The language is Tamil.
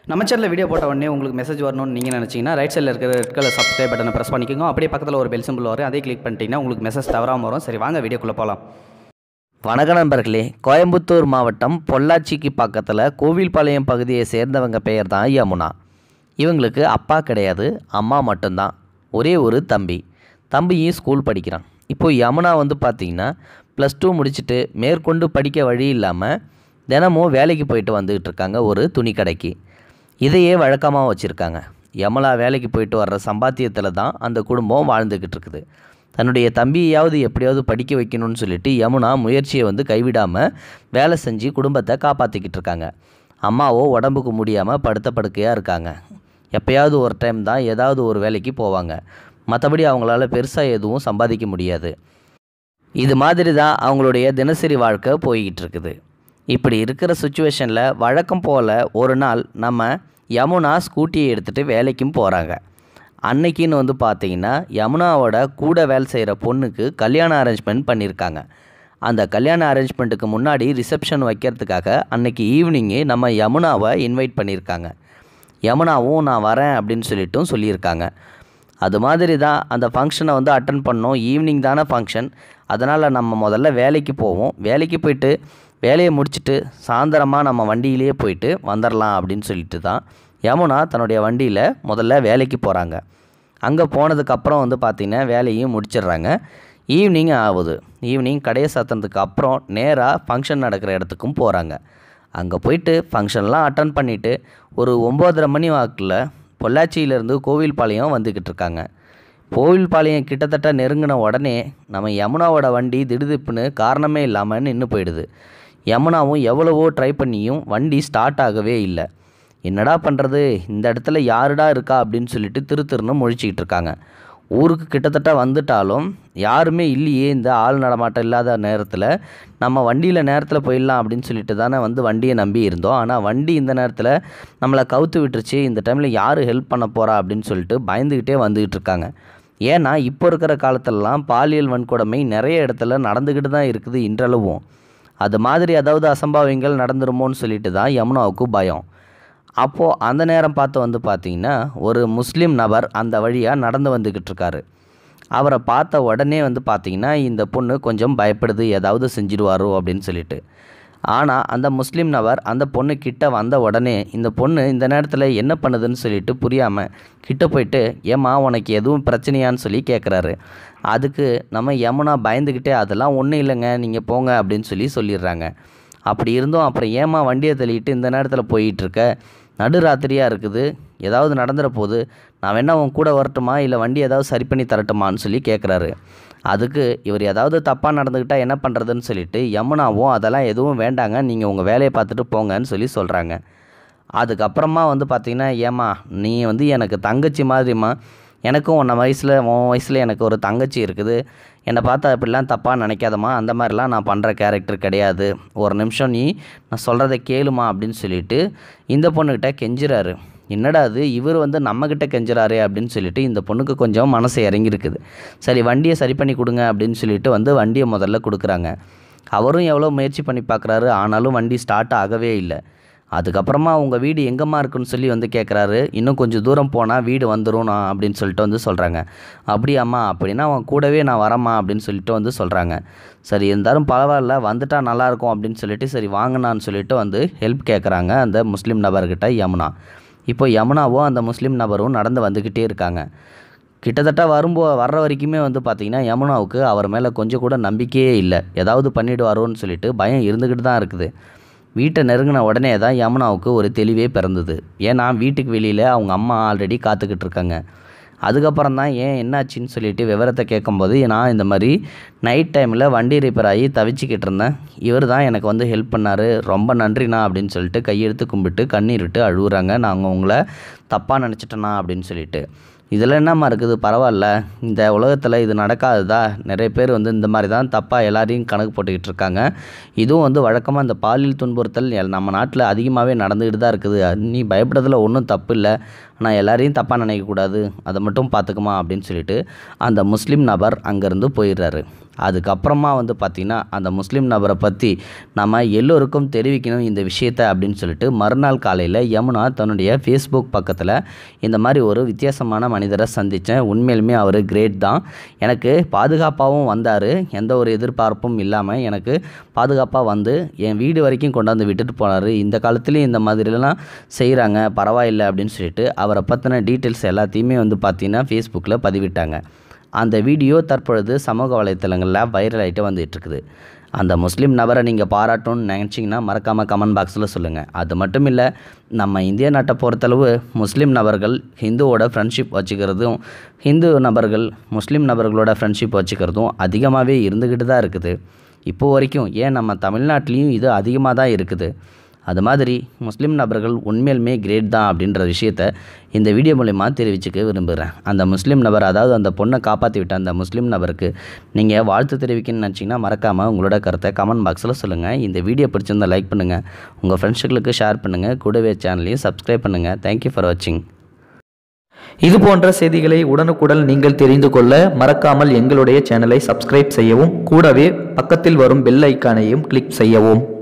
நம்ம சேனலில் வீடியோ போட்ட உடனே உங்களுக்கு மெசேஜ் வரணும்னு நீங்கள் நினச்சிங்கன்னா ரைட் சைடில் இருக்கிற ரெட் கலர் சப்ஸ்கிரைப் பட்டனை ப்ரெஸ் பண்ணிக்கோங்க அப்படியே பக்கத்தில் ஒரு பெல் சிம்பிள் வரும் அதே கிளிக் பண்ணிட்டீங்கன்னா உங்களுக்கு மெசேஜ் தவறாமல் வரும் சரி வாங்க வீடியோக்குள்ளே போகலாம் வணக்கம் நண்பர்களே கோயம்புத்தூர் மாவட்டம் பொள்ளாச்சிக்கு பக்கத்தில் கோவில்பாளையம் பகுதியை சேர்ந்தவங்க பெயர் தான் யமுனா இவங்களுக்கு அப்பா கிடையாது அம்மா மட்டும்தான் ஒரே ஒரு தம்பி தம்பியும் ஸ்கூல் படிக்கிறான் இப்போ யமுனா வந்து பார்த்திங்கன்னா ப்ளஸ் டூ முடிச்சுட்டு மேற்கொண்டு படிக்க வழி இல்லாமல் தினமும் வேலைக்கு போயிட்டு வந்துக்கிட்டு இருக்காங்க ஒரு துணி கடைக்கு இதையே வழக்கமாக வச்சுருக்காங்க யமலா வேலைக்கு போயிட்டு வர்ற சம்பாத்தியத்தில் தான் அந்த குடும்பம் வாழ்ந்துக்கிட்டு இருக்குது தன்னுடைய தம்பியாவது எப்படியாவது படிக்க வைக்கணும்னு சொல்லிட்டு யமுனா முயற்சியை வந்து கைவிடாமல் வேலை செஞ்சு குடும்பத்தை காப்பாற்றிக்கிட்டு இருக்காங்க அம்மாவோ உடம்புக்கு முடியாமல் படுத்த படுக்கையாக இருக்காங்க எப்பயாவது ஒரு டைம் தான் ஏதாவது ஒரு வேலைக்கு போவாங்க மற்றபடி அவங்களால பெருசாக எதுவும் சம்பாதிக்க முடியாது இது மாதிரி தான் அவங்களுடைய தினசரி வாழ்க்கை போய்கிட்டு இருக்குது இப்படி இருக்கிற சுச்சுவேஷனில் வழக்கம் போல் ஒரு நாள் நம்ம யமுனா ஸ்கூட்டியை எடுத்துகிட்டு வேலைக்கும் போகிறாங்க அன்னைக்குன்னு வந்து பார்த்தீங்கன்னா யமுனாவோட கூட வேலை செய்கிற பொண்ணுக்கு கல்யாண அரேஞ்ச்மெண்ட் பண்ணியிருக்காங்க அந்த கல்யாண அரேஞ்ச்மெண்ட்டுக்கு முன்னாடி ரிசப்ஷன் வைக்கிறதுக்காக அன்னைக்கு ஈவினிங்கு நம்ம யமுனாவை இன்வைட் பண்ணியிருக்காங்க யமுனாவும் நான் வரேன் அப்படின்னு சொல்லிட்டும் சொல்லியிருக்காங்க அது மாதிரி தான் அந்த ஃபங்க்ஷனை வந்து அட்டன் பண்ணோம் ஈவினிங் தானே ஃபங்க்ஷன் அதனால் நம்ம முதல்ல வேலைக்கு போவோம் வேலைக்கு போயிட்டு வேலையை முடிச்சுட்டு சாயந்தரமாக நம்ம வண்டியிலேயே போயிட்டு வந்துடலாம் அப்படின்னு சொல்லிட்டு தான் யமுனா தன்னுடைய வண்டியில் முதல்ல வேலைக்கு போகிறாங்க அங்கே போனதுக்கப்புறம் வந்து பார்த்திங்கன்னா வேலையும் முடிச்சிடுறாங்க ஈவினிங் ஆகுது ஈவினிங் கடையை சாத்தினதுக்கு அப்புறம் நேராக ஃபங்க்ஷன் நடக்கிற இடத்துக்கும் போகிறாங்க அங்கே போயிட்டு ஃபங்க்ஷன்லாம் அட்டன் பண்ணிவிட்டு ஒரு ஒம்போதரை மணி வாக்கில் பொள்ளாச்சியிலேருந்து கோவில்பாளையம் வந்துக்கிட்டு இருக்காங்க கோவில்பாளையம் கிட்டத்தட்ட நெருங்கின உடனே நம்ம யமுனாவோட வண்டி திடுதிப்புன்னு காரணமே இல்லாமல் நின்று போயிடுது யமுனாவும் எவ்வளவோ ட்ரை பண்ணியும் வண்டி ஸ்டார்ட் ஆகவே இல்லை என்னடா பண்ணுறது இந்த இடத்துல யாருடா இருக்கா அப்படின்னு சொல்லிட்டு திரு திருன்னு முழிச்சிக்கிட்டு இருக்காங்க ஊருக்கு கிட்டத்தட்ட வந்துட்டாலும் யாருமே இல்லையே இந்த ஆள் நடமாட்டம் இல்லாத நேரத்தில் நம்ம வண்டியில் நேரத்தில் போயிடலாம் அப்படின்னு சொல்லிட்டு தானே வந்து வண்டியை நம்பி இருந்தோம் ஆனால் வண்டி இந்த நேரத்தில் நம்மளை கவுத்து விட்டுருச்சு இந்த டைமில் யார் ஹெல்ப் பண்ண போகிறா அப்படின்னு சொல்லிட்டு பயந்துக்கிட்டே வந்துக்கிட்டு இருக்காங்க ஏன்னா இப்போ இருக்கிற காலத்திலலாம் பாலியல் வன்கொடுமை நிறைய இடத்துல நடந்துக்கிட்டு தான் இருக்குது இன்றளவும் அது மாதிரி ஏதாவது அசம்பாவியங்கள் நடந்துருமோன்னு சொல்லிட்டு தான் யமுனாவுக்கு பயம் அப்போது அந்த நேரம் பார்த்து வந்து பார்த்தீங்கன்னா ஒரு முஸ்லீம் நபர் அந்த வழியாக நடந்து வந்துக்கிட்டு இருக்காரு அவரை பார்த்த உடனே வந்து பார்த்தீங்கன்னா இந்த பொண்ணு கொஞ்சம் பயப்படுது ஏதாவது செஞ்சிடுவாரோ அப்படின்னு சொல்லிட்டு ஆனால் அந்த முஸ்லீம் நபர் அந்த பொண்ணு கிட்ட வந்த உடனே இந்த பொண்ணு இந்த நேரத்தில் என்ன பண்ணுதுன்னு சொல்லிட்டு புரியாமல் கிட்ட போயிட்டு ஏம்மா உனக்கு எதுவும் பிரச்சனையான்னு சொல்லி கேட்குறாரு அதுக்கு நம்ம யமுனா பயந்துக்கிட்டே அதெல்லாம் ஒன்றும் இல்லைங்க நீங்கள் போங்க அப்படின்னு சொல்லி சொல்லிடுறாங்க அப்படி இருந்தும் அப்புறம் ஏமா வண்டியை தள்ளிட்டு இந்த நேரத்தில் போயிட்டுருக்க நடுராத்திரியாக இருக்குது ஏதாவது நடந்துற போது நான் வேணா உன் கூட வரட்டுமா இல்லை வண்டி ஏதாவது சரி பண்ணி தரட்டுமான்னு சொல்லி கேட்குறாரு அதுக்கு இவர் ஏதாவது தப்பாக நடந்துக்கிட்டால் என்ன பண்ணுறதுன்னு சொல்லிட்டு யமுனாவும் அதெல்லாம் எதுவும் வேண்டாங்க நீங்கள் உங்கள் வேலையை பார்த்துட்டு போங்கன்னு சொல்லி சொல்கிறாங்க அதுக்கப்புறமா வந்து பார்த்திங்கன்னா ஏம்மா நீ வந்து எனக்கு தங்கச்சி மாதிரிம்மா எனக்கும் உன்னை வயசில் உன் வயசில் எனக்கு ஒரு தங்கச்சி இருக்குது என்னை பார்த்தா இப்படிலாம் தப்பாக நினைக்காதம்மா அந்த மாதிரிலாம் நான் பண்ணுற கேரக்டர் கிடையாது ஒரு நிமிஷம் நீ நான் சொல்கிறத கேளுமா அப்படின்னு சொல்லிட்டு இந்த பொண்ணுக்கிட்ட கெஞ்சுறாரு என்னடா அது இவர் வந்து நம்மக்கிட்ட கெஞ்சுறாரு அப்படின்னு சொல்லிட்டு இந்த பொண்ணுக்கு கொஞ்சம் மனசு இறங்கியிருக்குது சரி வண்டியை சரி பண்ணி கொடுங்க அப்படின்னு சொல்லிட்டு வந்து வண்டியை முதல்ல கொடுக்குறாங்க அவரும் எவ்வளோ முயற்சி பண்ணி பார்க்குறாரு ஆனாலும் வண்டி ஸ்டார்ட் ஆகவே இல்லை அதுக்கப்புறமா உங்கள் வீடு எங்கம்மா இருக்குன்னு சொல்லி வந்து கேட்குறாரு இன்னும் கொஞ்சம் தூரம் போனால் வீடு வந்துடும் நான் அப்படின்னு சொல்லிட்டு வந்து சொல்கிறாங்க அப்படியாம்மா அப்படின்னா அவன் கூடவே நான் வரேம்மா அப்படின்னு சொல்லிட்டு வந்து சொல்கிறாங்க சரி இருந்தாலும் பரவாயில்ல வந்துட்டா நல்லாயிருக்கும் அப்படின்னு சொல்லிட்டு சரி வாங்கினான்னு சொல்லிட்டு வந்து ஹெல்ப் கேட்குறாங்க அந்த முஸ்லீம் நபர்கிட்ட யமுனா இப்போ யமுனாவும் அந்த முஸ்லீம் நபரும் நடந்து வந்துக்கிட்டே இருக்காங்க கிட்டத்தட்ட வரும்போ வர்ற வரைக்குமே வந்து பார்த்திங்கன்னா யமுனாவுக்கு அவர் மேலே கொஞ்சம் கூட நம்பிக்கையே இல்லை ஏதாவது பண்ணிவிடுவாரோன்னு சொல்லிட்டு பயம் இருந்துக்கிட்டு தான் இருக்குது வீட்டை நெருங்கின உடனே தான் யமுனாவுக்கு ஒரு தெளிவே பிறந்தது ஏன்னா வீட்டுக்கு வெளியில் அவங்க அம்மா ஆல்ரெடி காத்துக்கிட்டு இருக்காங்க அதுக்கப்புறம் தான் ஏன் என்னாச்சுன்னு சொல்லிட்டு விவரத்தை கேட்கும்போது நான் இந்த மாதிரி நைட் டைமில் வண்டி ரிப்பேர் ஆகி தவிச்சிக்கிட்டு இருந்தேன் இவர் தான் எனக்கு வந்து ஹெல்ப் பண்ணார் ரொம்ப நன்றிண்ணா அப்படின்னு சொல்லிட்டு கையெடுத்து கும்பிட்டு கண்ணீர் விட்டு அழுகுறாங்க நாங்கள் உங்களை தப்பாக நினச்சிட்டேண்ணா அப்படின்னு சொல்லிட்டு இதில் என்னம்மா இருக்குது பரவாயில்ல இந்த உலகத்தில் இது நடக்காதுதா நிறைய பேர் வந்து இந்த மாதிரி தான் தப்பாக எல்லாரையும் கணக்கு போட்டுக்கிட்டு இருக்காங்க இதுவும் வந்து வழக்கமாக இந்த பாலியல் துன்புறுத்தல் எல்- நம்ம நாட்டில் அதிகமாகவே நடந்துக்கிட்டு தான் இருக்குது நீ பயப்படுறதுல ஒன்றும் தப்பு இல்லை ஆனால் எல்லாரையும் தப்பாக நினைக்கக்கூடாது அதை மட்டும் பார்த்துக்குமா அப்படின்னு சொல்லிட்டு அந்த முஸ்லீம் நபர் அங்கேருந்து போயிடுறாரு அதுக்கப்புறமா வந்து பார்த்திங்கன்னா அந்த முஸ்லீம் நபரை பற்றி நம்ம எல்லோருக்கும் தெரிவிக்கணும் இந்த விஷயத்தை அப்படின்னு சொல்லிட்டு மறுநாள் காலையில் யமுனா தன்னுடைய ஃபேஸ்புக் பக்கத்தில் இந்த மாதிரி ஒரு வித்தியாசமான மனிதரை சந்தித்தேன் உண்மையிலுமே அவர் கிரேட் தான் எனக்கு பாதுகாப்பாகவும் வந்தார் எந்த ஒரு எதிர்பார்ப்பும் இல்லாமல் எனக்கு பாதுகாப்பாக வந்து என் வீடு வரைக்கும் கொண்டாந்து விட்டுட்டு போனார் இந்த காலத்துலேயும் இந்த மாதிரிலாம் செய்கிறாங்க பரவாயில்லை அப்படின்னு சொல்லிட்டு அவரை பற்றின டீட்டெயில்ஸ் எல்லாத்தையுமே வந்து பார்த்திங்கன்னா ஃபேஸ்புக்கில் பதிவிட்டாங்க அந்த வீடியோ தற்பொழுது சமூக வலைத்தளங்களில் வைரல் ஆகிட்டு வந்துட்டுருக்குது அந்த முஸ்லீம் நபரை நீங்கள் பாராட்டணும்னு நினச்சிங்கன்னா மறக்காமல் கமெண்ட் பாக்ஸில் சொல்லுங்கள் அது மட்டும் இல்லை நம்ம இந்திய நாட்டை பொறுத்தளவு முஸ்லீம் நபர்கள் ஹிந்துவோட ஃப்ரெண்ட்ஷிப் வச்சுக்கிறதும் ஹிந்து நபர்கள் முஸ்லீம் நபர்களோட ஃப்ரெண்ட்ஷிப் வச்சுக்கிறதும் அதிகமாகவே இருந்துக்கிட்டு தான் இருக்குது இப்போ வரைக்கும் ஏன் நம்ம தமிழ்நாட்டிலையும் இது அதிகமாக தான் இருக்குது அது மாதிரி முஸ்லீம் நபர்கள் உண்மையிலுமே கிரேட் தான் அப்படின்ற விஷயத்த இந்த வீடியோ மூலிமா தெரிவிச்சுக்க விரும்புகிறேன் அந்த முஸ்லீம் நபர் அதாவது அந்த பொண்ணை காப்பாற்றி விட்ட அந்த முஸ்லீம் நபருக்கு நீங்கள் வாழ்த்து தெரிவிக்கணும்னு நினச்சிங்கன்னா மறக்காமல் உங்களோட கருத்தை கமெண்ட் பாக்ஸில் சொல்லுங்கள் இந்த வீடியோ பிடிச்சிருந்தா லைக் பண்ணுங்கள் உங்கள் ஃப்ரெண்ட்ஸுகளுக்கு ஷேர் பண்ணுங்கள் கூடவே சேனலையும் சப்ஸ்கிரைப் பண்ணுங்கள் தேங்க்யூ ஃபார் வாட்சிங் இது போன்ற செய்திகளை உடனுக்குடன் நீங்கள் தெரிந்து கொள்ள மறக்காமல் எங்களுடைய சேனலை சப்ஸ்கிரைப் செய்யவும் கூடவே பக்கத்தில் வரும் பெல் ஐக்கானையும் கிளிக் செய்யவும்